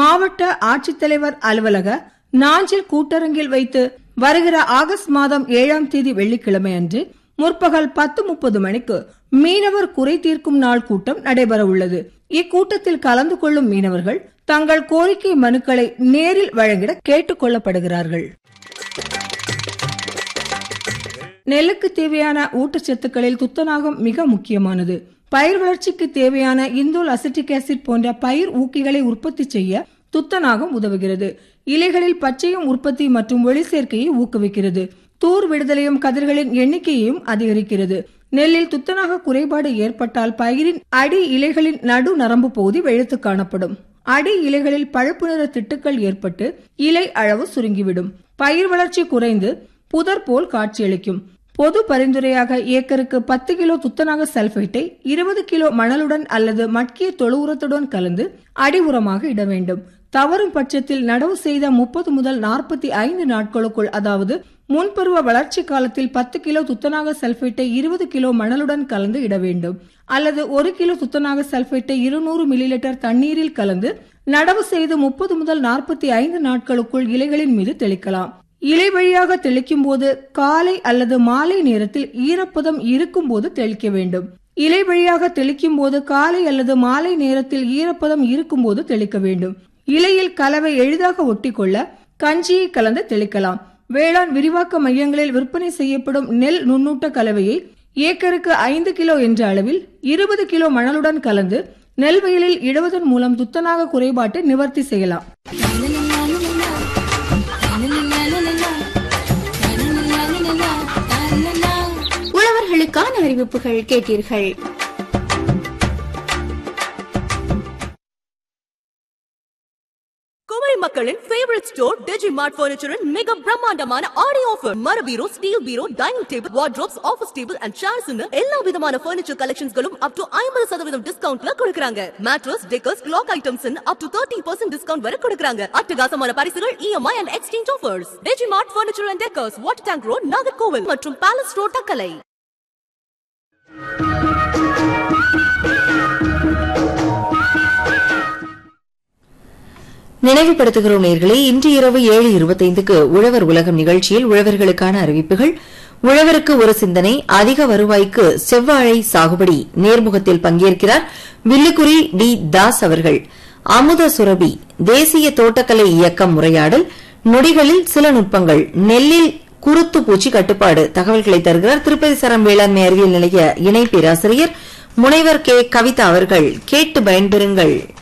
மாவட்ட ஆட்சித்தலைவர் அலுவலக நாஞ்சில் கூட்டரங்கில் வைத்து வருகிற ஆகஸ்ட் மாதம் ஏழாம் தேதி வெள்ளிக்கிழமை அன்று முற்பகல் பத்து முப்பது மணிக்கு மீனவர் குறை தீர்க்கும் நாள் கூட்டம் நடைபெற உள்ளது இக்கூட்டத்தில் கலந்து கொள்ளும் மீனவர்கள் தங்கள் கோரிக்கை மனுக்களை நேரில் வழங்கிட கேட்டுக் கொள்ளப்படுகிறார்கள் நெல்லுக்கு தேவையான ஊட்டச்சத்துக்களில் துத்தநாகம் மிக முக்கியமானது பயிர் வளர்ச்சிக்கு தேவையான இந்தோல் அசிட்டிக் ஆசிட் போன்ற பயிர் ஊக்கிகளை உற்பத்தி செய்ய துத்தநாகம் உதவுகிறது இலைகளில் பச்சையும் உற்பத்தி மற்றும் ஒளி சேர்க்கையை ஊக்குவிக்கிறது தூர் விடுதலையும் கதிர்களின் எண்ணிக்கையையும் அதிகரிக்கிறது நெல்லில் துத்தநாக குறைபாடு ஏற்பட்டால் பயிரின் அடி இலைகளின் நடு நரம்பு பகுதி வெளுத்து காணப்படும் அடி இலைகளில் பழுப்பு நிற திட்டுக்கள் ஏற்பட்டு இலை அளவு சுருங்கிவிடும் பயிர் வளர்ச்சி குறைந்து புதர் போல் காட்சியளிக்கும் பொது பரிந்துரையாக ஏக்கருக்கு பத்து கிலோ துத்தநாக சல்பேட்டை இருபது கிலோ மணலுடன் அல்லது மட்கிய தொழு உரத்துடன் கலந்து அடி உரமாக இட வேண்டும் தவறும் பட்சத்தில் நடவு செய்த முப்பது முதல் நாற்பத்தி ஐந்து நாட்களுக்குள் அதாவது முன்பருவ வளர்ச்சி காலத்தில் பத்து கிலோ துத்தநாக சல்பேட்டை இருபது கிலோ மணலுடன் கலந்து இட வேண்டும் அல்லது ஒரு கிலோ துத்தநாக சல்பேட்டை இருநூறு மில்லி லிட்டர் தண்ணீரில் கலந்து நடவு செய்து முப்பது முதல் நாற்பத்தி ஐந்து நாட்களுக்குள் இலைகளின் மீது தெளிக்கலாம் இலை வழியாக தெளிக்கும் போது காலை அல்லது மாலை நேரத்தில் ஈரப்பதம் இருக்கும் போது தெளிக்க வேண்டும் இலை வழியாக தெளிக்கும் போது காலை அல்லது மாலை நேரத்தில் ஈரப்பதம் இருக்கும் போது தெளிக்க வேண்டும் இலையில் கலவை எளிதாக ஒட்டிக்கொள்ள கஞ்சியை கலந்து தெளிக்கலாம் வேளாண் விரிவாக்க மையங்களில் விற்பனை செய்யப்படும் நெல் நுண்ணூட்ட கலவையை ஏக்கருக்கு ஐந்து கிலோ என்ற அளவில் இருபது கிலோ மணலுடன் கலந்து நெல் வயலில் இடுவதன் மூலம் துத்தநாக குறைபாட்டை நிவர்த்தி செய்யலாம் உழவர்களுக்கான அறிவிப்புகள் கேட்டீர்கள் குமரி மக்களின் ஃபேவரட் ஸ்டோர் டிஜி மார்ட் பர்னிச்சரின் மிக பிரம்மாண்டமான ஆடி ஆஃபர் மர bureau steel bureau dining table wardrobes office table and chairs எல்லா விதமான பர்னிச்சர் கலெக்ஷன்ஸ்களும் அப் டு ஐம்பது சதவீதம் டிஸ்கவுண்ட்ல கொடுக்கறாங்க mattress decors clock items up to thirty percent discount வரை கொடுக்கறாங்க அட்டகாசமான பரிசுகள் EMI and exchange offers Digi Mart furniture and decors water tank road Nagercoil மற்றும் பேலஸ் ரோட் தக்கலை நினைவுபடுத்துகிறோம் நேர்களே இன்று இரவு ஏழு இருபத்தைந்துக்கு உழவர் உலகம் நிகழ்ச்சியில் உழவர்களுக்கான அறிவிப்புகள் உழவருக்கு ஒரு சிந்தனை அதிக வருவாய்க்கு செவ்வாழை சாகுபடி நேர்முகத்தில் பங்கேற்கிறார் வில்லுக்குரி டி தாஸ் அவர்கள் அமுத சுரபி தேசிய தோட்டக்கலை இயக்கம் உரையாடல் நொடிகளில் சில நுட்பங்கள் நெல்லில் குருத்து பூச்சி கட்டுப்பாடு தகவல்களை தருகிறார் திருப்பதி சரம் வேளாண்மை அறிவியல் நிலைய இணை பேராசிரியர் முனைவர் கே கவிதா அவர்கள் கேட்டு பயன்பெறுங்கள்